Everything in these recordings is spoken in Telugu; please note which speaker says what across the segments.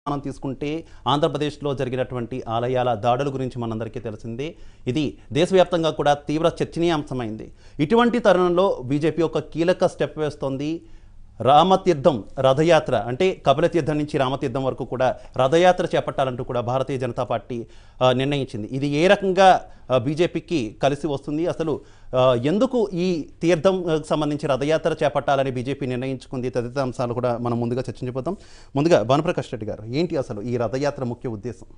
Speaker 1: మనం తీసుకుంటే ఆంధ్రప్రదేశ్లో జరిగినటువంటి ఆలయాల దాడుల గురించి మనందరికీ తెలిసిందే ఇది దేశవ్యాప్తంగా కూడా తీవ్ర చర్చనీయాంశమైంది ఇటువంటి తరుణంలో బీజేపీ ఒక కీలక స్టెప్ వేస్తోంది రామతీర్థం రథయాత్ర అంటే కపిలతీర్థం నుంచి రామతీర్థం వరకు కూడా రథయాత్ర చేపట్టాలంటూ కూడా భారతీయ జనతా పార్టీ ఆ, నిర్ణయించింది ఇది ఏ రకంగా ఆ, బీజేపీకి కలిసి వస్తుంది అసలు ఆ, ఎందుకు ఈ తీర్థం ఆ, సంబంధించి రథయాత్ర చేపట్టాలని బీజేపీ నిర్ణయించుకుంది తదితర అంశాలు కూడా మనం ముందుగా చర్చించిపోతాం ముందుగా భానుప్రకాష్ రెడ్డి గారు ఏంటి అసలు ఈ రథయాత్ర ముఖ్య ఉద్దేశం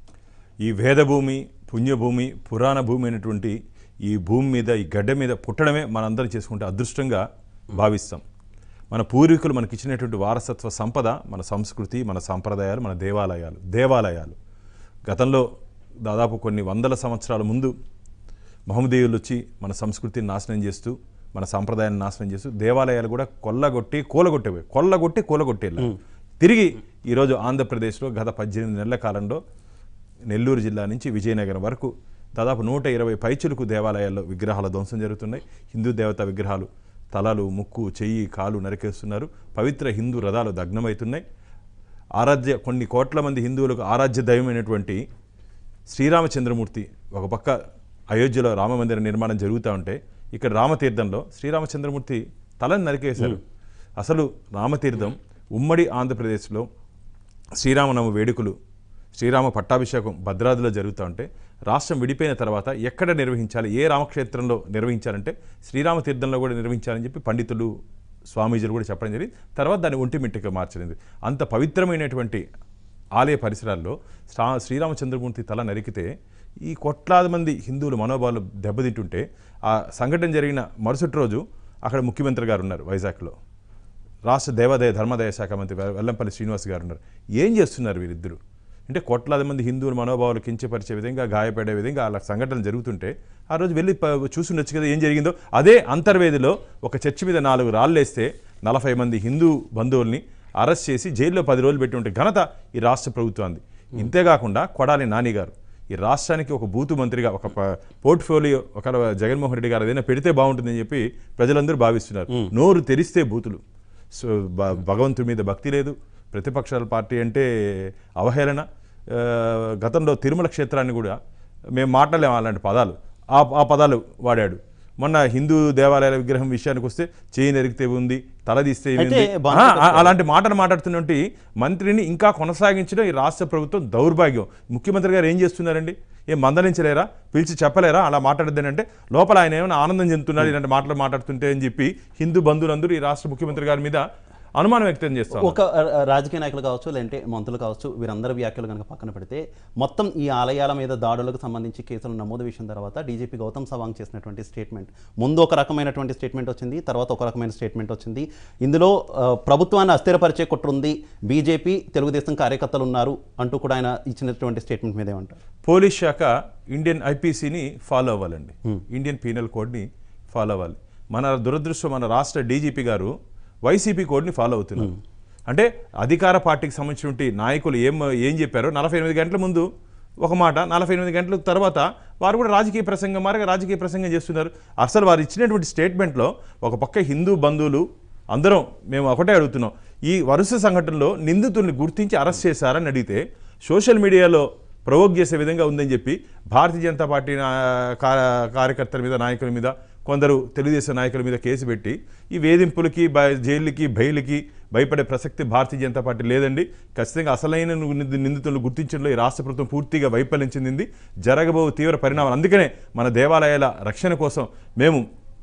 Speaker 2: ఈ వేదభూమి పుణ్యభూమి పురాణ భూమి అయినటువంటి ఈ భూమి మీద ఈ గడ్డ మీద పుట్టడమే మనందరం చేసుకుంటే అదృష్టంగా భావిస్తాం మన పూర్వీకులు మనకి ఇచ్చినటువంటి వారసత్వ సంపద మన సంస్కృతి మన సంప్రదాయాలు మన దేవాలయాలు దేవాలయాలు గతంలో దాదాపు కొన్ని వందల సంవత్సరాల ముందు మహమ్మదీయులు వచ్చి మన సంస్కృతిని నాశనం చేస్తూ మన సాంప్రదాయాన్ని నాశనం చేస్తూ దేవాలయాలు కూడా కొల్లగొట్టి కూలగొట్టేవి కొల్లగొట్టి కూలగొట్టేలా తిరిగి ఈరోజు ఆంధ్రప్రదేశ్లో గత పద్దెనిమిది నెలల కాలంలో నెల్లూరు జిల్లా నుంచి విజయనగరం వరకు దాదాపు నూట ఇరవై పైచులకు దేవాలయాల్లో విగ్రహాల ధ్వంసం జరుగుతున్నాయి హిందూ దేవతా విగ్రహాలు తలలు ముక్కు చెయ్యి కాలు నరికేస్తున్నారు పవిత్ర హిందూ రథాలు దగ్నమవుతున్నాయి ఆరాధ్య కొన్ని కోట్ల మంది హిందువులకు ఆరాధ్య దైవమైనటువంటి శ్రీరామచంద్రమూర్తి ఒక పక్క అయోధ్యలో రామమందిర నిర్మాణం జరుగుతూ ఉంటే ఇక్కడ రామతీర్థంలో శ్రీరామచంద్రమూర్తి తలని నరికేశారు అసలు రామతీర్థం ఉమ్మడి ఆంధ్రప్రదేశ్లో శ్రీరామనవ వేడుకలు శ్రీరామ పట్టాభిషేకం భద్రాద్రిలో జరుగుతూ ఉంటే రాష్ట్రం విడిపోయిన తర్వాత ఎక్కడ నిర్వహించాలి ఏ రామక్షేత్రంలో నిర్వహించాలంటే శ్రీరామ తీర్థంలో కూడా నిర్వహించాలని చెప్పి పండితులు స్వామీజీలు కూడా చెప్పడం జరిగింది తర్వాత దాన్ని ఒంటిమిట్టిగా మార్చలేదు అంత పవిత్రమైనటువంటి ఆలయ పరిసరాల్లో శ్రా శ్రీరామచంద్రమూర్తి తల నరికితే ఈ కోట్లాది మంది హిందువుల మనోభావాలు దెబ్బతింటుంటే ఆ సంఘటన జరిగిన మరుసటి రోజు అక్కడ ముఖ్యమంత్రి గారు ఉన్నారు వైజాగ్లో రాష్ట్ర దేవాదాయ ధర్మాదాయ శాఖ మంత్రి వె- వెల్లంపల్లి శ్రీనివాస్ గారు ఉన్నారు ఏం చేస్తున్నారు వీరిద్దరు అంటే కోట్లాది మంది హిందువుల మనోభావాలు కించపరిచే విధంగా గాయపడే విధంగా అలా సంఘటనలు జరుగుతుంటే ఆ రోజు వెళ్ళి ప- చూసుండొచ్చు కదా ఏం జరిగిందో అదే అంతర్వేదిలో ఒక చర్చి మీద నాలుగు రాళ్ళేస్తే నలభై మంది హిందూ బంధువుల్ని అరెస్ట్ చేసి జైల్లో పది రోజులు పెట్టి ఉంటే ఘనత ఈ రాష్ట్ర ప్రభుత్వాన్ని ఇంతేకాకుండా కొడాలి నాని గారు ఈ రాష్ట్రానికి ఒక బూతు మంత్రిగా ఒక ప- పోర్ట్ఫోలియో ఒక జగన్మోహన్ రెడ్డి గారు ఏదైనా పెడితే బాగుంటుందని చెప్పి ప్రజలందరూ భావిస్తున్నారు నోరు తెరిస్తే బూతులు సో భ- భగవంతుడి మీద భక్తి లేదు ప్రతిపక్షాల పార్టీ అంటే అవహేళన ఆ, గతంలో తిరుమల క్షేత్రాన్ని కూడా మేము మాట్లాడలేము అలాంటి పదాలు ఆ ఆ పదాలు వాడాడు మొన్న హిందూ దేవాలయాల విగ్రహం విషయానికి వస్తే చేయి నరికితే ఉంది తల తీస్తే ఏమైంది?
Speaker 1: అయితే బాగా
Speaker 2: ఆ, ఆ- అలాంటి మాటలు మాట్లాడుతున్నటువంటి మంత్రిని ఇంకా కొనసాగించడం ఈ రాష్ట్ర ప్రభుత్వం దౌర్భాగ్యం ముఖ్యమంత్రి గారు ఏం చేస్తున్నారండి ఏం మందలించలేరా పిలిచి చెప్పలేరా అలా మాట్లాడద్దని అంటే లోపల ఆయన ఏమైనా ఆనందం చెందుతున్నారు ఇలాంటి మాటలు మాట్లాడుతుంటే అని చెప్పి హిందూ బంధువులందరూ ఈ రాష్ట్ర ముఖ్యమంత్రి గారి మీద అనుమానం వ్యక్తం చేస్తారు
Speaker 1: ఒక ఆ, రాజకీయ నాయకులు కావచ్చు లేదంటే మంత్రులు కావచ్చు వీరందరి వ్యాఖ్యలు కనుక పక్కన పెడితే మొత్తం ఈ ఆలయాల మీద దాడులకు సంబంధించి కేసులు నమోదు విషయం తర్వాత డీజీపీ గౌతమ్ సవాంగ్ చేసినటువంటి స్టేట్మెంట్ ముందు ఒక రకమైనటువంటి స్టేట్మెంట్ వచ్చింది తర్వాత ఒక రకమైన స్టేట్మెంట్ వచ్చింది ఇందులో ఆ, ప్రభుత్వాన్ని అస్థిరపరిచే కుట్ర ఉంది బీజేపీ తెలుగుదేశం కార్యకర్తలు ఉన్నారు అంటూ కూడా ఆయన ఇచ్చినటువంటి స్టేట్మెంట్ మీద ఏమంటారు
Speaker 2: పోలీస్ శాఖ ఇండియన్ ఐపీసీని ఫాలో అవ్వాలండి ఇండియన్ పీనల్ కోడ్ని ఫాలో అవ్వాలి మన దురదృష్టం మన రాష్ట్ర డీజీపీ గారు వైసీపీ కోడ్ని ఫాలో అవుతున్నారు అంటే అధికార పార్టీకి సంబంధించినటువంటి నాయకులు ఏం ఏం చెప్పారో నలభై ఎనిమిది గంటల ముందు ఒక మాట నలభై ఎనిమిది గంటల తర్వాత వారు కూడా రాజకీయ ప్రసంగం మారగా రాజకీయ ప్రసంగం చేస్తున్నారు అసలు వారు ఇచ్చినటువంటి స్టేట్మెంట్లో ఒక పక్క హిందూ బంధువులు అందరం మేము ఒకటే అడుగుతున్నాం ఈ వరుస సంఘటనలో నిందితుల్ని గుర్తించి అరెస్ట్ చేశారని అడిగితే సోషల్ మీడియాలో ప్రవోక్ చేసే విధంగా ఉందని చెప్పి భారతీయ జనతా పార్టీ నా- కా- కార్యకర్తల మీద నాయకుల మీద కొందరు తెలుగుదేశం నాయకుల మీద కేసు పెట్టి ఈ వేధింపులకి బ- జైలుకి బయలుకి భయపడే ప్రసక్తి భారతీయ జనతా పార్టీ లేదండి ఖచ్చితంగా అసలైన నింది- నిందితులను గుర్తించడంలో ఈ రాష్ట్ర ప్రభుత్వం పూర్తిగా వైఫల్యం చెందింది జరగబో తీవ్ర పరిణామాలు అందుకనే మన దేవాలయాల రక్షణ కోసం మేము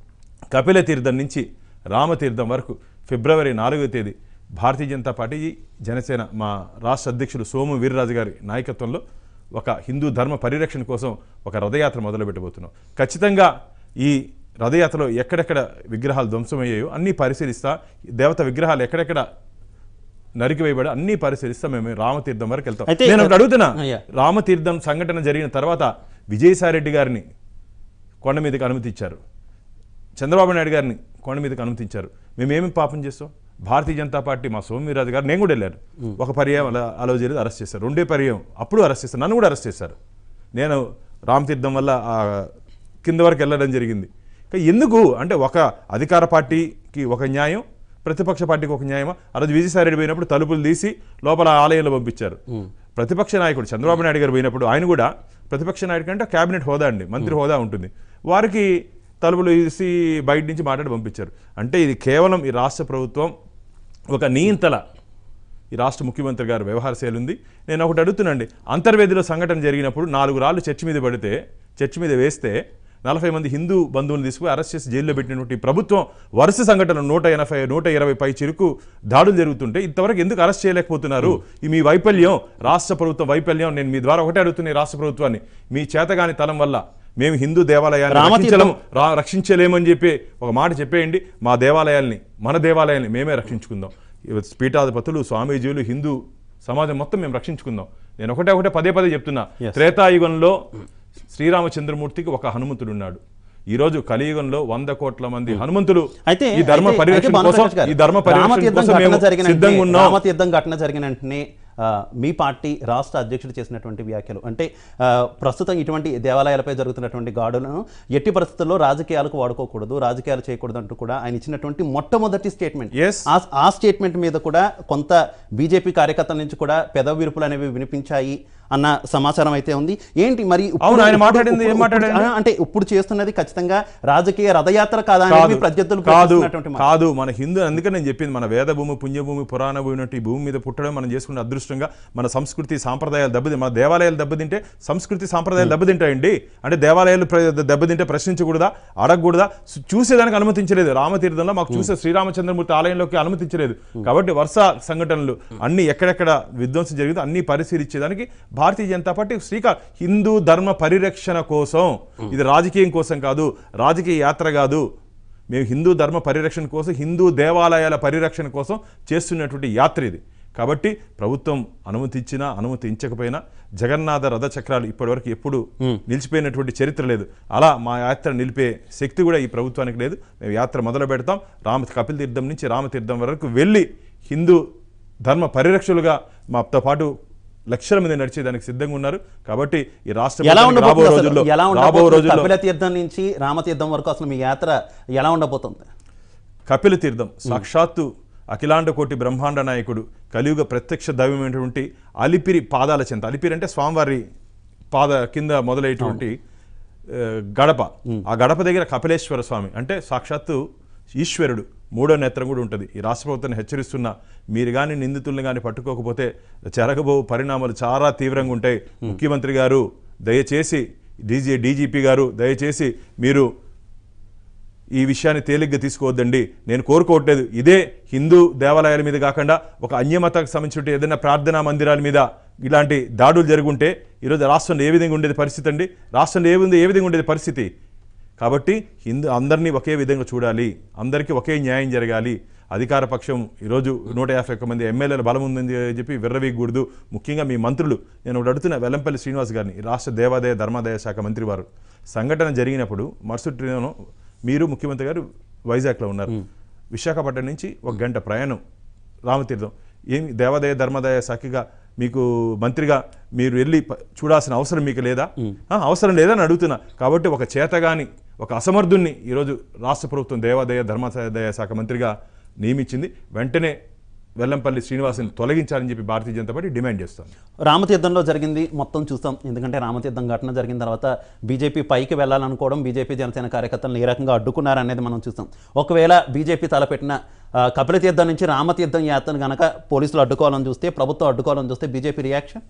Speaker 2: కపిల తీర్థం నుంచి రామతీర్థం వరకు ఫిబ్రవరి నాలుగో తేదీ భారతీయ జనతా పార్టీ జనసేన మా రాష్ట్ర అధ్యక్షులు సోము వీర్రాజు గారి నాయకత్వంలో ఒక హిందూ ధర్మ పరిరక్షణ కోసం ఒక రథయాత్ర మొదలు పెట్టబోతున్నాం ఖచ్చితంగా ఈ రథయాత్రలో ఎక్కడెక్కడ విగ్రహాలు ధ్వంసమయ్యాయో అన్నీ పరిశీలిస్తా దేవత విగ్రహాలు ఎక్కడెక్కడ నరికివేయబడి అన్నీ పరిశీలిస్తా మేము రామతీర్థం వరకు వెళ్తాం
Speaker 1: అయితే-
Speaker 2: నేను ఒకటి అడుగుతున్నా
Speaker 1: అయ్యా.
Speaker 2: రామతీర్థం సంఘటన జరిగిన తర్వాత విజయసాయిరెడ్డి గారిని కొండ మీదకి అనుమతి ఇచ్చారు చంద్రబాబు నాయుడు గారిని కొండ మీదకి అనుమతించారు మేమేమి పాపం చేస్తాం భారతీయ జనతా పార్టీ మా సోమవీరాజు గారు నేను కూడా వెళ్ళాను ఒక పర్యాయం అలా అలో చేయలేదు అరెస్ట్ చేశారు రెండే పర్యాయం అప్పుడు అరెస్ట్ చేశారు నన్ను కూడా అరెస్ట్ చేశారు నేను రామతీర్థం వల్ల ఆ కింద వరకు వెళ్ళడం జరిగింది కానీ ఎందుకు అంటే ఒక అధికార పార్టీకి ఒక న్యాయం ప్రతిపక్ష పార్టీకి ఒక న్యాయమా ఆ రోజు విజయసాయి రెడ్డి పోయినప్పుడు తలుపులు తీసి లోపల ఆలయంలో పంపించారు ప్రతిపక్ష నాయకుడు చంద్రబాబు నాయుడు గారు పోయినప్పుడు ఆయన కూడా ప్రతిపక్ష నాయకుడు కంటే క్యాబినెట్ హోదా అండి మంత్రి హోదా ఉంటుంది వారికి తలుపులు తీసి బయట నుంచి మాట్లాడి పంపించారు అంటే ఇది కేవలం ఈ రాష్ట్ర ప్రభుత్వం ఒక నియంతల ఈ రాష్ట్ర ముఖ్యమంత్రి గారు వ్యవహార శైలి ఉంది నేను ఒకటి అడుగుతున్నాండి అంతర్వేదిలో సంఘటన జరిగినప్పుడు నాలుగు రాళ్ళు చర్చి మీద పడితే చర్చి మీద వేస్తే నలభై మంది హిందూ బంధువులను తీసుకుని అరెస్ట్ చేసి జైల్లో పెట్టినటువంటి ఈ ప్రభుత్వం వరుస సంఘటనలు నూట ఎనభై నూట ఇరవై పై చిరుకు దాడులు జరుగుతుంటే ఇంతవరకు ఎందుకు అరెస్ట్ చేయలేకపోతున్నారు ఈ మీ వైఫల్యం రాష్ట్ర ప్రభుత్వం వైఫల్యం నేను మీ ద్వారా ఒకటే అడుగుతున్నా ఈ రాష్ట్ర ప్రభుత్వాన్ని మీ చేతగాని తలం వల్ల మేము హిందూ దేవాలయాన్ని
Speaker 1: రామతీర్థం-
Speaker 2: రక్షించలేము రా- రక్షించలేమని చెప్పి ఒక మాట చెప్పేయండి మా దేవాలయాల్ని మన దేవాలయాల్ని మేమే రక్షించుకుందాం ఇవి పీఠాధిపతులు స్వామీజీలు హిందూ సమాజం మొత్తం మేము రక్షించుకుందాం నేను ఒకటే ఒకటే పదే పదే చెప్తున్నా
Speaker 1: Yes.
Speaker 2: త్రేతాయుగంలో శ్రీరామచంద్రమూర్తికి ఒక హనుమంతుడు ఉన్నాడు ఈ రోజు కలియుగంలో వంద కోట్ల మంది హనుమంతులు
Speaker 1: అయితే
Speaker 2: ఈ ధర్మ
Speaker 1: అయితే- అయితే
Speaker 2: పరిరక్షణ కోసం
Speaker 1: భానుప్రకాష్ గారు,
Speaker 2: ఈ ధర్మ పరిరక్షణ
Speaker 1: రామతీర్థం
Speaker 2: కోసం
Speaker 1: ఘటన
Speaker 2: మేము
Speaker 1: జరిగిన
Speaker 2: సిద్ధంగా
Speaker 1: వెంటనే-
Speaker 2: ఉన్నాం
Speaker 1: రామతీర్థం ఘటన జరిగిన వెంటనే ఆ, మీ పార్టీ రాష్ట్ర అధ్యక్షుడు చేసినటువంటి వ్యాఖ్యలు అంటే ఆ, ప్రస్తుతం ఇటువంటి దేవాలయాలపై జరుగుతున్నటువంటి గాడులను ఎట్టి పరిస్థితుల్లో రాజకీయాలకు వాడుకోకూడదు రాజకీయాలు చేయకూడదు అంటూ కూడా ఆయన ఇచ్చినటువంటి మొట్టమొదటి స్టేట్మెంట్
Speaker 2: Yes.
Speaker 1: ఆ- ఆ స్టేట్మెంట్ మీద కూడా కొంత బీజేపీ కార్యకర్తల నుంచి కూడా పెదవ విరుపులు అనేవి వినిపించాయి అన్న సమాచారం అయితే ఉంది ఏంటి మరి ఇప్పుడు-
Speaker 2: అవును, ఆయన
Speaker 1: ఇప్పుడు-
Speaker 2: మాట్లాడింది ఏం
Speaker 1: ఇప్పుడు-
Speaker 2: మాట్లాడండి?
Speaker 1: ఆ, అంటే ఇప్పుడు చేస్తున్నది ఖచ్చితంగా రాజకీయ రథయాత్ర కాదా అనేది
Speaker 2: కాదు
Speaker 1: మీ ప్రత్యర్థులు
Speaker 2: కాదు
Speaker 1: ప్రశ్నిస్తున్నటువంటి మాట.
Speaker 2: కాదు మన హిందూ అందుకని నేను చెప్పింది మన వేదభూమి పుణ్యభూమి పురాణ భూమి ఉన్నట్టు ఈ భూమి మీద పుట్టడం మనం చేసుకున్న అదృష్టంగా మన సంస్కృతి సాంప్రదాయాలు దెబ్బతి మన దేవాలయాలు దెబ్బతింటే సంస్కృతి సాంప్రదాయాలు దెబ్బతింటాయండి అంటే దేవాలయాలు ప్ర- దెబ్బతింటే ప్రశ్నించకూడదా అడగకూడదా సు- చూసేదానికి అనుమతించలేదు రామతీర్థంలో మాకు చూసే శ్రీరామచంద్రమూర్తి ఆలయంలోకి అనుమతించలేదు కాబట్టి వరుస సంఘటనలు అన్ని ఎక్కడెక్కడ విధ్వంసం జరిగిందో అన్ని పరిశీలించేదానికి భారతీయ జనతా పార్టీ శ్రీకార్ హిందూ ధర్మ పరిరక్షణ కోసం ఇది రాజకీయం కోసం కాదు రాజకీయ యాత్ర కాదు మేము హిందూ ధర్మ పరిరక్షణ కోసం హిందూ దేవాలయాల పరిరక్షణ కోసం చేస్తున్నటువంటి యాత్ర ఇది కాబట్టి ప్రభుత్వం అనుమతి ఇచ్చినా అనుమతి ఇచ్చకపోయినా జగన్నాథ రథ చక్రాలు ఇప్పటివరకు ఎప్పుడు నిలిచిపోయినటువంటి చరిత్ర లేదు అలా మా యాత్ర నిలిపే శక్తి కూడా ఈ ప్రభుత్వానికి లేదు మేము యాత్ర మొదలు పెడతాం రామ కపిల తీర్థం నుంచి రామతీర్థం వరకు వెళ్ళి హిందూ ధర్మ పరిరక్షలుగా మాతో పాటు లక్షల మంది నడిచేదానికి సిద్ధంగా ఉన్నారు కాబట్టి ఈ రాష్ట్ర
Speaker 1: ఎలా
Speaker 2: ప్రభుత్వానికి రాబో
Speaker 1: ఉండబోతుంది
Speaker 2: రోజుల్లో
Speaker 1: అసలు? ఎలా
Speaker 2: రాబో
Speaker 1: ఉండబోతుంది
Speaker 2: రోజుల్లో
Speaker 1: కపిల తీర్థం నుంచి రామతీర్థం వరకు అసలు మీ యాత్ర ఎలా ఉండబోతుంది
Speaker 2: కపిల తీర్థం సాక్షాత్తు అఖిలాండ కోటి బ్రహ్మాండ నాయకుడు కలియుగ ప్రత్యక్ష దైవమైనటువంటి అలిపిరి పాదాల చెంత అలిపిరి అంటే స్వామివారి పాద కింద మొదలైనటువంటి ఆ, గడప ఆ గడప దగ్గర కపిలేశ్వర స్వామి అంటే సాక్షాత్తు ఈశ్వరుడు మూడో నేత్రం కూడా ఉంటుంది ఈ రాష్ట్ర ప్రభుత్వాన్ని హెచ్చరిస్తున్న మీరు కానీ నిందితుల్ని కానీ పట్టుకోకపోతే జరగబో పరిణామాలు చాలా తీవ్రంగా ఉంటాయి ముఖ్యమంత్రి గారు దయచేసి డీజీ డీజీపీ గారు దయచేసి మీరు ఈ విషయాన్ని తేలిగ్గా తీసుకోవద్దండి నేను కోరుకోవట్లేదు ఇదే హిందూ దేవాలయాల మీద కాకుండా ఒక అన్యమతకు సంబంధించిన ఏదైనా ప్రార్థనా మందిరాల మీద ఇలాంటి దాడులు జరుగుంటే ఈరోజు రాష్ట్రంలో ఏ విధంగా ఉండేది పరిస్థితి అండి రాష్ట్రంలో ఏ ఉంది ఏ విధంగా ఉండేది పరిస్థితి కాబట్టి హిందూ అందరినీ ఒకే విధంగా చూడాలి అందరికీ ఒకే న్యాయం జరగాలి అధికార పక్షం ఈరోజు నూట యాభై ఒక్క మంది ఎమ్మెల్యేల బలం ఉందని చెప్పి విర్రవీయకూడదు ముఖ్యంగా మీ మంత్రులు నేను ఒకటి అడుగుతున్న వెల్లంపల్లి శ్రీనివాస్ గారిని ఈ రాష్ట్ర దేవాదాయ ధర్మాదాయ శాఖ మంత్రి వారు సంఘటన జరిగినప్పుడు మరుసటి రోజున మీరు ముఖ్యమంత్రి గారు వైజాగ్లో ఉన్నారు విశాఖపట్నం నుంచి ఒక గంట ప్రయాణం రామతీర్థం ఏమి దేవాదాయ ధర్మాదాయ శాఖగా మీకు మంత్రిగా మీరు వెళ్ళి ప- చూడాల్సిన అవసరం మీకు లేదా ఆ, అవసరం లేదని అడుగుతున్నా కాబట్టి ఒక చేతగాని ఒక అసమర్థుణ్ణి ఈరోజు రాష్ట్ర ప్రభుత్వం దేవాదాయ ధర్మాదాయ శాఖ మంత్రిగా నియమించింది వెంటనే వెల్లంపల్లి శ్రీనివాసుని తొలగించాలని చెప్పి భారతీయ జనతా పార్టీ డిమాండ్ చేస్తుంది
Speaker 1: రామతీర్థంలో జరిగింది మొత్తం చూస్తాం ఎందుకంటే రామతీర్థం ఘటన జరిగిన తర్వాత బీజేపీ పైకి వెళ్ళాలనుకోవడం బీజేపీ జనసేన కార్యకర్తలను ఏ రకంగా అడ్డుకున్నారు అనేది మనం చూస్తాం ఒకవేళ బీజేపీ తలపెట్టిన ఆ, కపిల తీర్థం నుంచి రామతీర్థం యాత్రను గనక పోలీసులు అడ్డుకోవాలని చూస్తే ప్రభుత్వం అడ్డుకోవాలని చూస్తే బీజేపీ రియాక్షన్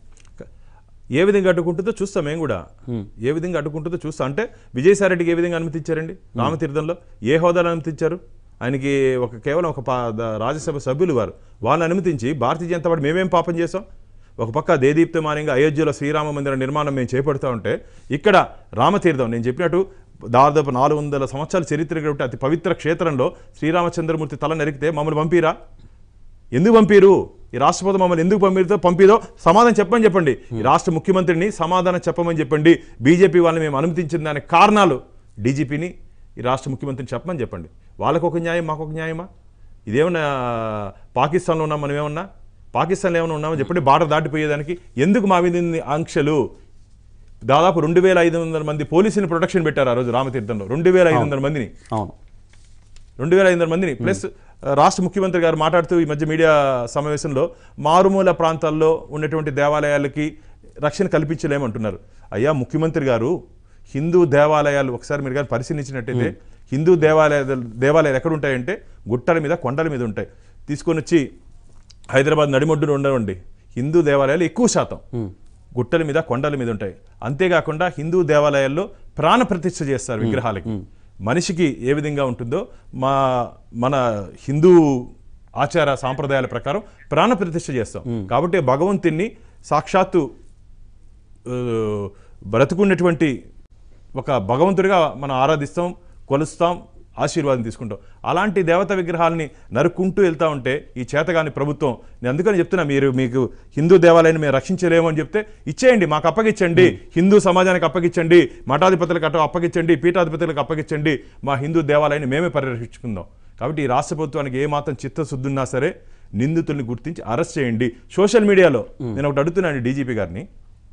Speaker 2: ఏ విధంగా అడ్డుకుంటుందో చూస్తాం మేము కూడా ఏ విధంగా అడ్డుకుంటుందో చూస్తాం అంటే విజయసాయి రెడ్డికి ఏ విధంగా అనుమతించారండి రామతీర్థంలో ఏ హోదాలో అనుమతించారు ఆయనకి ఒక కేవలం ఒక పా- ద- రాజ్యసభ సభ్యులు వారు వాళ్ళని అనుమతించి భారతీయ జనతా పార్టీ మేమేం పాపం చేసాం ఒక పక్క దేదీప్తమానంగా అయోధ్యలో శ్రీరామ మందిర నిర్మాణం మేము చేపడుతూ ఉంటే ఇక్కడ రామతీర్థం నేను చెప్పినట్టు దాదాపు నాలుగు వందల సంవత్సరాల చరిత్ర కాబట్టి అతి పవిత్ర క్షేత్రంలో శ్రీరామచంద్రమూర్తి తల నరికితే మమ్మల్ని పంపిరా ఎందుకు పంపిరు ఈ రాష్ట్రపతి మమ్మల్ని ఎందుకు పంపితో పంపిదో సమాధానం చెప్పమని చెప్పండి ఈ రాష్ట్ర ముఖ్యమంత్రిని సమాధానం చెప్పమని చెప్పండి బీజేపీ వాళ్ళని మేము అనుమతించిన దానికి కారణాలు డీజీపీని ఈ రాష్ట్ర ముఖ్యమంత్రిని చెప్పమని చెప్పండి వాళ్ళకు ఒక న్యాయం మాకు ఒక న్యాయమా ఇదేమన్నా పాకిస్తాన్లో ఉన్నాం మనం ఏమన్నా పాకిస్తాన్లో ఏమైనా ఉన్నామని చెప్పండి బార్డర్ దాటిపోయేదానికి ఎందుకు మా మీద ఇన్ని ఆంక్షలు దాదాపు రెండు వేల ఐదు వందల మంది పోలీసుని ప్రొటెక్షన్ పెట్టారు ఆ రోజు రామతీర్థంలో రెండు వేల ఐదు వందల మందిని
Speaker 1: అవును
Speaker 2: రెండు వేల ఐదు వందల మందిని ప్లస్ ఆ, రాష్ట్ర ముఖ్యమంత్రి గారు మాట్లాడుతూ ఈ మధ్య మీడియా సమావేశంలో మారుమూల ప్రాంతాల్లో ఉన్నటువంటి దేవాలయాలకి రక్షణ కల్పించలేమంటున్నారు అయ్యా ముఖ్యమంత్రి గారు హిందూ దేవాలయాలు ఒకసారి మీరు కానీ పరిశీలించినట్టయితే హిందూ దేవాలయాలు దేవాలయాలు ఎక్కడ ఉంటాయంటే గుట్టల మీద కొండల మీద ఉంటాయి తీసుకొని వచ్చి హైదరాబాద్ నడిమొడ్డున ఉండవండి హిందూ దేవాలయాలు ఎక్కువ శాతం గుట్టల మీద కొండల మీద ఉంటాయి అంతేకాకుండా హిందూ దేవాలయాల్లో ప్రాణ ప్రతిష్ఠ చేస్తారు విగ్రహాలకి మనిషికి ఏ విధంగా ఉంటుందో మా మన హిందూ ఆచార సాంప్రదాయాల ప్రకారం ప్రాణ ప్రతిష్ఠ చేస్తాం కాబట్టి భగవంతుణ్ణి సాక్షాత్తు ఆ, బ్రతుకున్నటువంటి ఒక భగవంతుడిగా మనం ఆరాధిస్తాం కొలుస్తాం ఆశీర్వాదం తీసుకుంటాం అలాంటి దేవత విగ్రహాలని నరుక్కుంటూ వెళ్తా ఉంటే ఈ చేతగాని ప్రభుత్వం నేను అందుకని చెప్తున్నా మీరు మీకు హిందూ దేవాలయాన్ని మేము రక్షించలేము అని చెప్తే ఇచ్చేయండి మాకు అప్పగించండి హిందూ సమాజానికి అప్పగించండి మఠాధిపతులకు అటు అప్పగించండి పీఠాధిపతులకు అప్పగించండి మా హిందూ దేవాలయాన్ని మేమే పరిరక్షించుకుందాం కాబట్టి ఈ రాష్ట్ర ప్రభుత్వానికి ఏ మాత్రం చిత్తశుద్ధి ఉన్నా సరే నిందితుల్ని గుర్తించి అరెస్ట్ చేయండి సోషల్ మీడియాలో నేను ఒకటి అడుగుతున్నాను డీజీపీ గారిని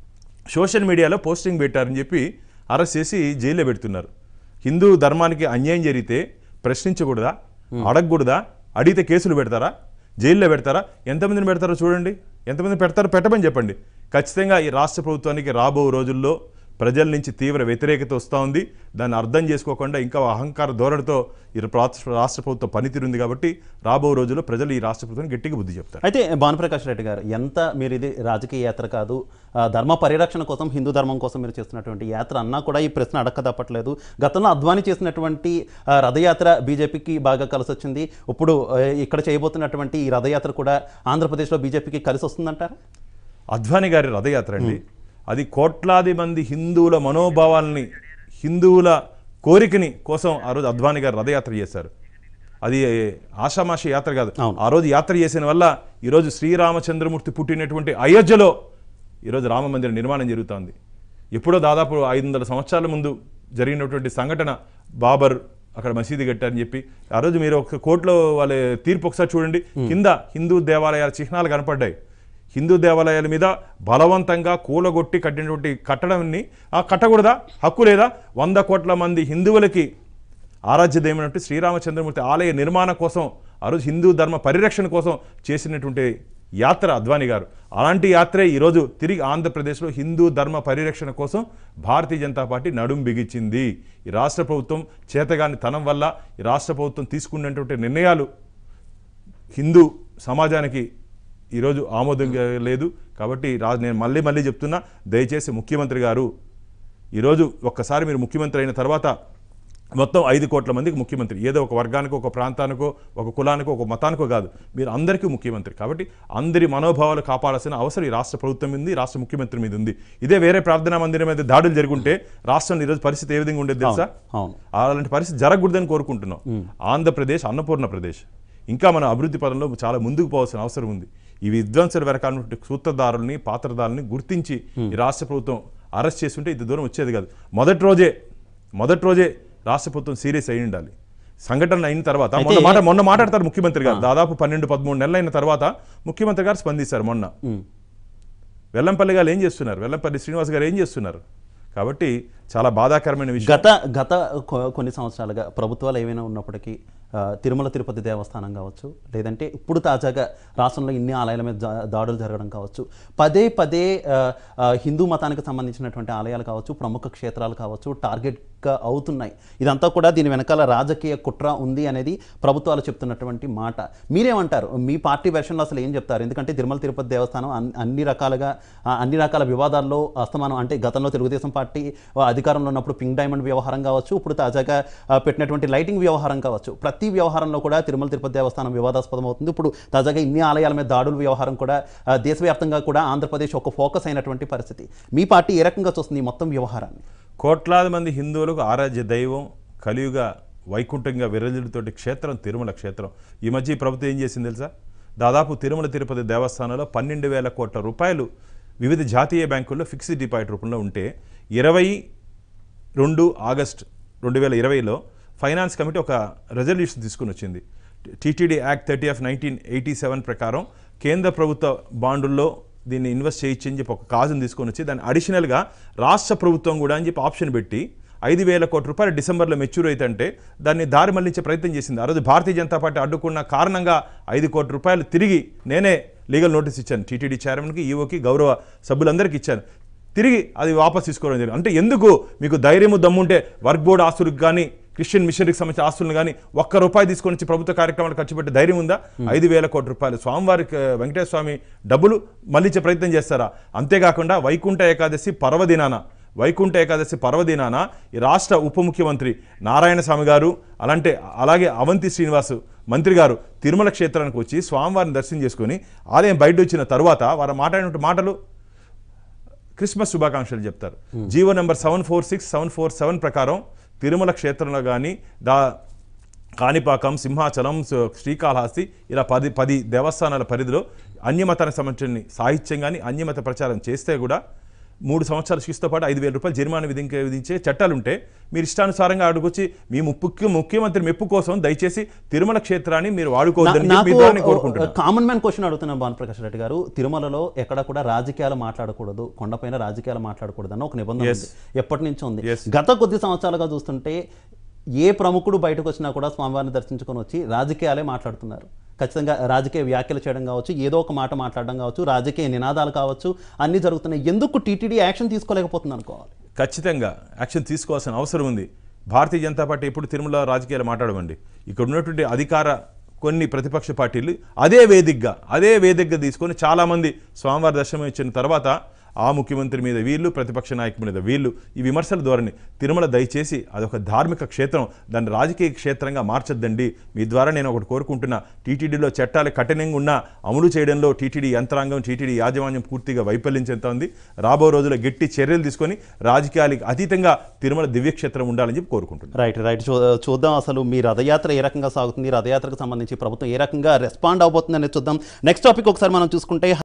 Speaker 2: సోషల్ మీడియాలో పోస్టింగ్ పెట్టారని చెప్పి అరెస్ట్ చేసి జైల్లో పెడుతున్నారు హిందూ ధర్మానికి అన్యాయం జరిగితే ప్రశ్నించకూడదా అడగకూడదా అడిగితే కేసులు పెడతారా జైల్లో పెడతారా ఎంతమందిని పెడతారో చూడండి ఎంతమంది పెడతారో పెట్టమని చెప్పండి ఖచ్చితంగా ఈ రాష్ట్ర ప్రభుత్వానికి రాబో రోజుల్లో ప్రజల నుంచి తీవ్ర వ్యతిరేకత వస్తూ ఉంది దాన్ని అర్థం చేసుకోకుండా ఇంకా అహంకార ధోరణితో ఈ రాష్ట్ర రాష్ట్ర ప్రభుత్వం పనితీరుంది కాబట్టి రాబో రోజుల్లో ప్రజలు ఈ రాష్ట్ర ప్రభుత్వానికి గట్టిగా బుద్ధి చెప్తారు
Speaker 1: అయితే భానుప్రకాష్ రెడ్డి గారు ఎంత మీరు ఇది రాజకీయ యాత్ర కాదు ఆ, ధర్మ పరిరక్షణ కోసం హిందూ ధర్మం కోసం మీరు చేస్తున్నటువంటి యాత్ర అన్నా కూడా ఈ ప్రశ్న అడక్క తప్పట్లేదు గతంలో అద్వానీ చేసినటువంటి ఆ, రథయాత్ర బీజేపీకి బాగా కలిసి వచ్చింది ఇప్పుడు ఆ, ఇక్కడ చేయబోతున్నటువంటి ఈ రథయాత్ర కూడా ఆంధ్రప్రదేశ్లో బీజేపీకి కలిసి వస్తుందంటారా
Speaker 2: అద్వాని గారి రథయాత్ర అండి అది కోట్లాది మంది హిందువుల మనోభావాల్ని హిందువుల కోరికని కోసం ఆ రోజు అద్వాని గారు రథయాత్ర చేశారు అది ఆషామాషి యాత్ర కాదు
Speaker 1: అవును.
Speaker 2: ఆ రోజు యాత్ర చేసిన వల్ల ఈరోజు శ్రీరామచంద్రమూర్తి పుట్టినటువంటి అయోధ్యలో ఈరోజు రామ మందిర నిర్మాణం జరుగుతోంది ఎప్పుడో దాదాపు ఐదు వందల సంవత్సరాల ముందు జరిగినటువంటి సంఘటన బాబర్ అక్కడ మసీదు కట్టారని చెప్పి ఆ రోజు మీరు ఒక కోర్టులో వాళ్ళ తీర్పు ఒకసారి చూడండి కింద హిందూ దేవాలయాల చిహ్నాలు కనపడ్డాయి హిందూ దేవాలయాల మీద బలవంతంగా కూలగొట్టి కట్టినటువంటి కట్టడాన్ని ఆ కట్టకూడదా హక్కు లేదా వంద కోట్ల మంది హిందువులకి ఆరాధ్య దైవమైనటువంటి శ్రీరామచంద్రమూర్తి ఆలయ నిర్మాణం కోసం ఆ రోజు హిందూ ధర్మ పరిరక్షణ కోసం చేసినటువంటి యాత్ర అద్వాని గారు అలాంటి యాత్రే ఈరోజు తిరిగి ఆంధ్రప్రదేశ్లో హిందూ ధర్మ పరిరక్షణ కోసం భారతీయ జనతా పార్టీ నడుం బిగించింది ఈ రాష్ట్ర ప్రభుత్వం చేతగాని తనం వల్ల ఈ రాష్ట్ర ప్రభుత్వం తీసుకున్నటువంటి నిర్ణయాలు హిందూ సమాజానికి ఈరోజు ఆమోదంగా లేదు కాబట్టి రా నేను మళ్ళీ మళ్ళీ చెప్తున్నా దయచేసి ముఖ్యమంత్రి గారు ఈరోజు ఒక్కసారి మీరు ముఖ్యమంత్రి అయిన తర్వాత మొత్తం ఐదు కోట్ల మందికి ముఖ్యమంత్రి ఏదో ఒక వర్గానికో ఒక ప్రాంతానికో ఒక కులానికో ఒక మతానికో కాదు మీరు అందరికీ ముఖ్యమంత్రి కాబట్టి అందరి మనోభావాలు కాపాడాల్సిన అవసరం ఈ రాష్ట్ర ప్రభుత్వం మీద ఉంది రాష్ట్ర ముఖ్యమంత్రి మీద ఉంది ఇదే వేరే ప్రార్థనా మందిరం మీద దాడులు జరుగుంటే రాష్ట్రంలో ఈరోజు పరిస్థితి ఏ విధంగా ఉండేది తెలుసా
Speaker 1: అవును
Speaker 2: అలాంటి పరిస్థితి జరగకూడదని కోరుకుంటున్నాం ఆంధ్రప్రదేశ్ అన్నపూర్ణ ప్రదేశ్ ఇంకా మన అభివృద్ధి పదంలో చాలా ముందుకు పోవాల్సిన అవసరం ఉంది ఈ విధ్వంసల వెనకాల ఉన్నటువంటి సూత్రధారుల్ని పాత్రధారుల్ని గుర్తించి ఈ రాష్ట్ర ప్రభుత్వం అరెస్ట్ చేస్తుంటే ఇంత దూరం వచ్చేది కాదు మొదటి రోజే మొదటి రోజే రాష్ట్ర ప్రభుత్వం సీరియస్ అయి ఉండాలి సంఘటన అయిన తర్వాత మొన్న
Speaker 1: అయితే-
Speaker 2: మాట మొన్న మాట్లాడతారు ముఖ్యమంత్రి గారు దాదాపు పన్నెండు పదమూడు నెలలు అయిన తర్వాత ముఖ్యమంత్రి గారు స్పందిస్తారు మొన్న
Speaker 1: ఉమ్.
Speaker 2: వెల్లంపల్లి గారు ఏం చేస్తున్నారు వెల్లంపల్లి శ్రీనివాస్ గారు ఏం చేస్తున్నారు కాబట్టి చాలా బాధాకరమైన విషయం
Speaker 1: గత గత కొ- కొన్ని సంవత్సరాలుగా ప్రభుత్వాలు ఏమైనా ఉన్నప్పటికీ ఆ, తిరుమల తిరుపతి దేవస్థానం కావచ్చు లేదంటే ఇప్పుడు తాజాగా రాష్ట్రంలో ఇన్ని ఆలయాల మీద జా- దాడులు జరగడం కావచ్చు పదే పదే ఆ, ఆ, హిందూ మతానికి సంబంధించినటువంటి ఆలయాలు కావచ్చు ప్రముఖ క్షేత్రాలు కావచ్చు టార్గెట్గా అవుతున్నాయి ఇదంతా కూడా దీని వెనకాల రాజకీయ కుట్ర ఉంది అనేది ప్రభుత్వాలు చెప్తున్నటువంటి మాట మీరేమంటారు మీ పార్టీ వెర్షన్లో అసలు ఏం చెప్తారు ఎందుకంటే తిరుమల తిరుపతి దేవస్థానం అన్- అన్ని రకాలుగా ఆ, అన్ని రకాల వివాదాల్లో అస్తమానం అంటే గతంలో తెలుగుదేశం పార్టీ ఆ, అధికారంలో ఉన్నప్పుడు పింక్ డైమండ్ వ్యవహారం కావచ్చు ఇప్పుడు తాజాగా ఆ, పెట్టినటువంటి లైటింగ్ వ్యవహారం కావచ్చు ప్రతి వ్యవహారంలో కూడా తిరుమల తిరుపతి దేవస్థానం వివాదాస్పదం అవుతుంది ఇప్పుడు తాజాగా ఇన్ని ఆలయాల మీద దాడుల వ్యవహారం కూడా ఆ, దేశవ్యాప్తంగా కూడా ఆంధ్రప్రదేశ్ ఒక ఫోకస్ అయినటువంటి పరిస్థితి మీ పార్టీ ఏ రకంగా చూస్తుంది ఈ మొత్తం వ్యవహారాన్ని
Speaker 2: కోట్లాది మంది హిందువులకు ఆరాధ్య దైవం కలియుగ వైకుంఠంగా విరజులతోటి క్షేత్రం తిరుమల క్షేత్రం ఈ మధ్య ఈ ప్రభుత్వం ఏం చేసింది తెలుసా దాదాపు తిరుమల తిరుపతి దేవస్థానంలో పన్నెండు వేల కోట్ల రూపాయలు వివిధ జాతీయ బ్యాంకుల్లో ఫిక్స్డ్ డిపాజిట్ రూపంలో ఉంటే ఇరవై రెండు ఆగస్ట్ రెండు వేల ఇరవైలో ఫైనాన్స్ కమిటీ ఒక రెజల్యూషన్ తీసుకుని వచ్చింది TTD act thirty of nineteen eighty seven ప్రకారం కేంద్ర ప్రభుత్వ బాండుల్లో దీన్ని ఇన్వెస్ట్ చేయొచ్చు అని చెప్పి ఒక కాజును తీసుకొని వచ్చి దాన్ని అడిషనల్గా రాష్ట్ర ప్రభుత్వం కూడా అని చెప్పి ఆప్షన్ పెట్టి ఐదు వేల కోట్ల రూపాయలు డిసెంబర్లో మెచ్యూర్ అయితే దాన్ని దారి మళ్లించే ప్రయత్నం చేసింది ఆ రోజు భారతీయ జనతా పార్టీ అడ్డుకున్న కారణంగా ఐదు కోట్ల రూపాయలు తిరిగి నేనే లీగల్ నోటీస్ ఇచ్చాను టీటీడీ చైర్మన్కి ఈఓకి గౌరవ సభ్యులందరికీ ఇచ్చాను తిరిగి అది వాపస్ తీసుకోవడం జరిగింది అంటే ఎందుకు మీకు ధైర్యము దమ్ముంటే వర్క్ బోర్డు ఆస్తులకు కానీ క్రిస్టియన్ మిషనరీకి సంబంధించిన ఆస్తులను కానీ ఒక్క రూపాయి తీసుకొని వచ్చి ప్రభుత్వ కార్యక్రమాలు ఖర్చు పెట్టే ధైర్యం ఉందా ఐదు వేల కోట్ల రూపాయలు స్వామివారికి ఆ, వెంకటేశ్వర స్వామి డబ్బులు మళ్ళించే ప్రయత్నం చేస్తారా అంతేకాకుండా వైకుంఠ ఏకాదశి పర్వదినాన వైకుంఠ ఏకాదశి పర్వదినాన ఈ రాష్ట్ర ఉప ముఖ్యమంత్రి నారాయణ స్వామి గారు అలాంటి అలాగే అవంతి శ్రీనివాసు మంత్రి గారు తిరుమల క్షేత్రానికి వచ్చి స్వామివారిని దర్శనం చేసుకొని ఆలయం బయట వచ్చిన తర్వాత వారు మాట్లాడిన మాటలు క్రిస్మస్ శుభాకాంక్షలు చెప్తారు GO number seven four six seven four seven ప్రకారం తిరుమల క్షేత్రంలో కానీ దా కాణిపాకం సింహాచలం సు- శ్రీకాళహస్తి ఇలా పది పది దేవస్థానాల పరిధిలో అన్యమతానికి సంబంధించిన సాహిత్యం కానీ అన్యమత ప్రచారం చేస్తే కూడా మూడు సంవత్సరాల శిక్షతో పాటు ఐదు వేల రూపాయలు జరిమానా విధించే విధించే చట్టాలు ఉంటే మీరు ఇష్టానుసారంగా అడుగుచ్చి మీ ముఖ్య ముఖ్యమంత్రి మెప్పు కోసం దయచేసి తిరుమల క్షేత్రాన్ని మీరు వాడుకోవద్దని చెప్పి మీ ద్వారా నేను కోరుకుంటున్నాను
Speaker 1: కామన్ మ్యాన్ క్వశ్చన్ అడుగుతున్నాను భానుప్రకాష్ రెడ్డి గారు తిరుమలలో ఎక్కడ కూడా రాజకీయాలు మాట్లాడకూడదు కొండపైన రాజకీయాలు మాట్లాడకూడదు అన్న ఒక నిబంధన
Speaker 2: Yes.
Speaker 1: ఉంది ఎప్పటి నుంచి ఉంది
Speaker 2: Yes.
Speaker 1: గత కొద్ది సంవత్సరాలుగా చూస్తుంటే ఏ ప్రముఖుడు బయటకు వచ్చినా కూడా స్వామివారిని దర్శించుకొని వచ్చి రాజకీయాలే మాట్లాడుతున్నారు ఖచ్చితంగా రాజకీయ వ్యాఖ్యలు చేయడం కావచ్చు ఏదో ఒక మాట మాట్లాడడం కావచ్చు రాజకీయ నినాదాలు కావచ్చు అన్నీ జరుగుతున్నాయి ఎందుకు టీటీడీ యాక్షన్ తీసుకోలేకపోతుంది అనుకోవాలి
Speaker 2: ఖచ్చితంగా యాక్షన్ తీసుకోవాల్సిన అవసరం ఉంది భారతీయ జనతా పార్టీ ఎప్పుడు తిరుమల రాజకీయాలు మాట్లాడమండి ఇక్కడ ఉన్నటువంటి అధికార కొన్ని ప్రతిపక్ష పార్టీలు అదే వేదికగా అదే వేదికగా తీసుకొని చాలామంది స్వామివారి దర్శనం ఇచ్చిన తర్వాత ఆ ముఖ్యమంత్రి మీద వీళ్ళు ప్రతిపక్ష నాయకుడి మీద వీళ్ళు ఈ విమర్శల ధోరణి తిరుమల దయచేసి అదొక ధార్మిక క్షేత్రం దాన్ని రాజకీయ క్షేత్రంగా మార్చొద్దండి మీ ద్వారా నేను ఒకటి కోరుకుంటున్నా టీటీడీలో చట్టాలు కఠినంగా ఉన్నా అమలు చేయడంలో టీటీడీ యంత్రాంగం టీటీడీ యాజమాన్యం పూర్తిగా వైఫల్యం చెందుతోంది రాబో రోజుల్లో గట్టి చర్యలు తీసుకొని రాజకీయాలకు అతీతంగా తిరుమల దివ్యక్షేత్రం ఉండాలని చెప్పి కోరుకుంటున్నాను
Speaker 1: రైట్ రైట్ చూ చూద్దాం అసలు మీ రథయాత్ర ఏ రకంగా సాగుతుంది రథయాత్రకు సంబంధించి ప్రభుత్వం ఏ రకంగా రెస్పాండ్ అవబోతుంది అనేది చూద్దాం నెక్స్ట్ టాపిక్ ఒకసారి మనం చూసుకుంటే